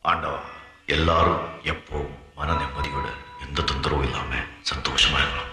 ஆண்டவா எல்லாரும் எப்பவும் மன நிம்மதியோட எந்த தொந்தரவும் இல்லாம சந்தோஷமா இருக்கணும்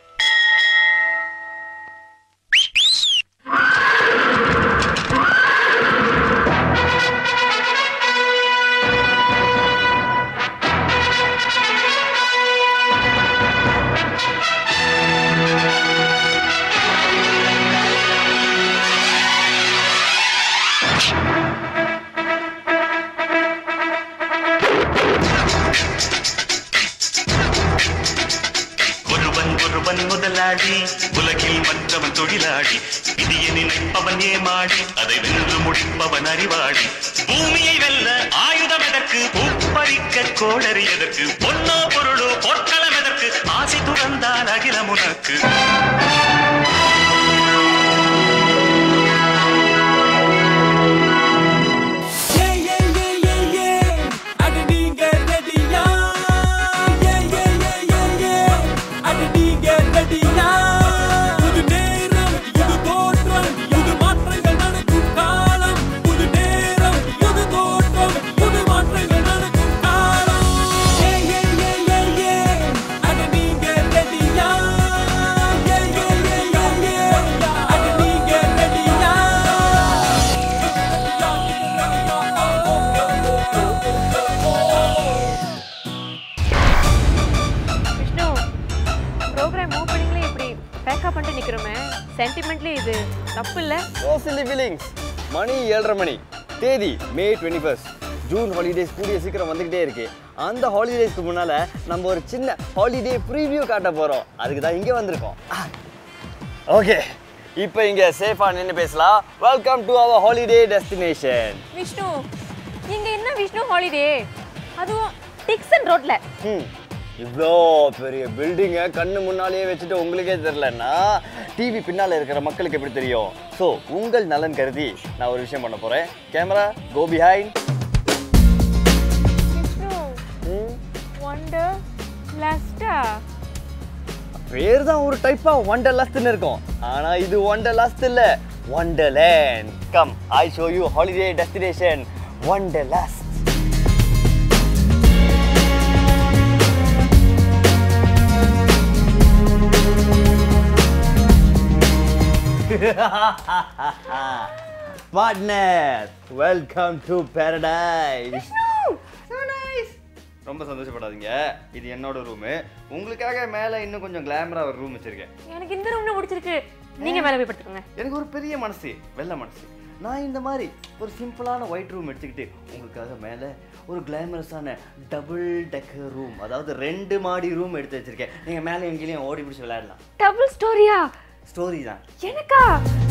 ஒருவன் ஒருவன் முதலாளி உலகில் மற்றவன் தொழிலாளி விதியை நினைப்பவன் ஏமாடி அதை வென்று முடிப்பவன் அறிவாளி பூமியை வெல்ல ஆயுதம் எதற்கு பூப்பறிக்க கோடரி எதற்கு பொன்னோ பொருளோ பொற்களம் எதற்கு ஆசை துறந்தால் அகிலம் உனக்கு Yeah, yeah, yeah, yeah, yeah. அட நீங்க ரெடியா? Yeah, yeah, yeah, yeah, yeah. அட நீங்க ரெடியா? புது நேரம், இது தோற்றம், இது மாற்றங்கள் நடக்கும் காலம். புது நேரம், இது தோற்றம், இது மாற்றங்கள் நடக்கும் காலம். Yeah, yeah, yeah, yeah, yeah. அட நீங்க ரெடியா? Yeah, yeah, yeah, yeah, yeah. அட நீங்க ரெடியா? விஷ்ணு ப்ரோக்ராம் ஓப்பனிங்ல இப்படி பேக்கப் பண்ணிட்டு நிக்கிறோமே சென்டிமெண்ட்லி இது தப்பு இல்ல ஓ சில்லி ஃபீலிங்ஸ் மணி ஏழரை மணி தேதி May twenty first June holidays கூடிய சீக்கிரம் வந்துக்கிட்டே இருக்கு அந்த ஹாலிடேஸ்க்கு முன்னால் நம்ம ஒரு சின்ன ஹாலிடே ப்ரீவியூ காட்ட போகிறோம் அதுக்கு தான் இங்கே வந்திருக்கோம் ஓகே இப்போ இங்கே சேஃபாக நின்று பேசலாம் welcome to our holiday destination Vishnu இங்க என்ன விஷ்ணு ஹாலிடே அதுவும் டிக்சன் ரோட்ல ம் இவ்வளோ பெரிய பில்டிங்கை கண்ணு முன்னாலேயே வச்சுட்டு உங்களுக்கே தெரிலன்னா டிவி பின்னால் இருக்கிற மக்களுக்கு எப்படி தெரியும் ஸோ உங்கள் நலன் கருதி நான் ஒரு விஷயம் பண்ண போகிறேன் camera go behind Vishnu wonder லாஸ்டா பேர் தான் ஒரு டைப்பா ஒண்டர் லாஸ்ட்னு இருக்கும் ஆனா இது ஒண்டர் லாஸ்ட் இல்ல wonderland come I show you holiday destination wonder last partner welcome to paradise ரொம்ப சந்தோஷப்படாதீங்க இது என்னோட ரூமு உங்களுக்காக மேலே இன்னும் கொஞ்சம் கிளாமரா ஒரு ரூம் வச்சிருக்கேன் எனக்கு இந்த ரூம்ல பிடிச்சிருக்கு நீங்க மேல போய் படுத்துக்கோங்க எனக்கு ஒரு பெரிய மனசு வெள்ளை மனசு நான் இந்த மாதிரி ஒரு சிம்பிளான ஒயிட் ரூம் எடுத்துக்கிட்டு உங்களுக்காக மேலே ஒரு கிளாமரஸான டபுள் டெக்கர் ரூம் அதாவது ரெண்டு மாடி ரூம் எடுத்து வச்சிருக்கேன் நீங்கள் மேலே எங்கேயும் ஓடி பிடிச்சி விளையாடலாம் டபுள் ஸ்டோரியா ஸ்டோரி தான் எனக்கா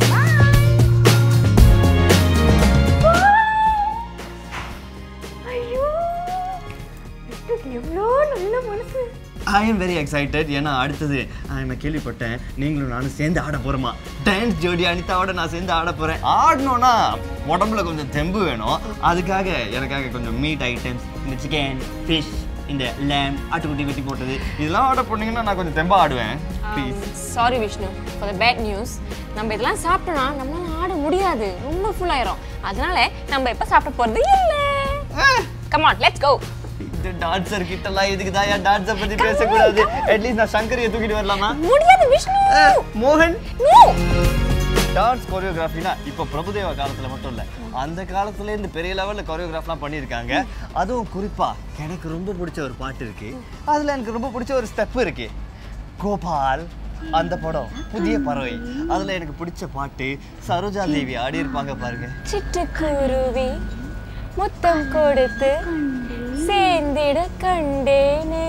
ஐயோ விஷ்ணுக்கு எவ்வளோ நல்ல மனசு ஐ எம் வெரி எக்ஸைட்டட் ஏன்னா அடுத்தது நான் கேள்விப்பட்டேன் நீங்களும் நானும் சேர்ந்து ஆட போகிறோமா டான்ஸ் ஜோடி அனிதாவோட நான் சேர்ந்து ஆட போகிறேன் ஆடணும்னா உடம்புல கொஞ்சம் தெம்பு வேணும் அதுக்காக எனக்காக கொஞ்சம் மீட் ஐட்டம்ஸ் இந்த சிக்கன் ஃபிஷ் இந்த லேம் ஆட்டுக்குட்டி வெட்டி போட்டது இதெல்லாம் ஆர்டர் பண்ணீங்கன்னா நான் கொஞ்சம் தெம்பா ஆடுவேன் please sorry Vishnu for the bad news நம்ம இதெல்லாம் சாப்பிட்டோம்னா நம்மளால ஆட முடியாது ரொம்ப ஃபுல் ஆயிரும் அதனால நம்ம இப்ப சாப்பிட போறது இல்ல கம் ஆன் லெட்ஸ் கோ இந்த டான்சர் கிட்டலாம் இதுக்கு தான் ஏன் டான்ஸை பற்றி பேசக்கூடாது அட்லீஸ்ட் நான் சங்கரியை தூக்கிட்டு வரலாமா முடியாது விஷ்ணு மோகன் நோ டான்ஸ் கொரியோகிராஃபினா இப்போ பிரபுதேவா காலத்தில் மட்டும் இல்லை அந்த காலத்துலேருந்து பெரிய லெவலில் கொரியோகிராஃப்லாம் பண்ணியிருக்காங்க அதுவும் குறிப்பாக எனக்கு ரொம்ப பிடிச்ச ஒரு பாட்டு இருக்கு அதில் எனக்கு ரொம்ப பிடிச்ச ஒரு ஸ்டெப் இருக்கு கோபால் அந்த படம் புதிய பறவை அதில் எனக்கு பிடிச்ச பாட்டு சரோஜா தேவி ஆடி இருப்பாங்க பாருங்க சிட்டுக்குருவி முத்தம் கொடுத்து சேர்ந்திட கண்டேனே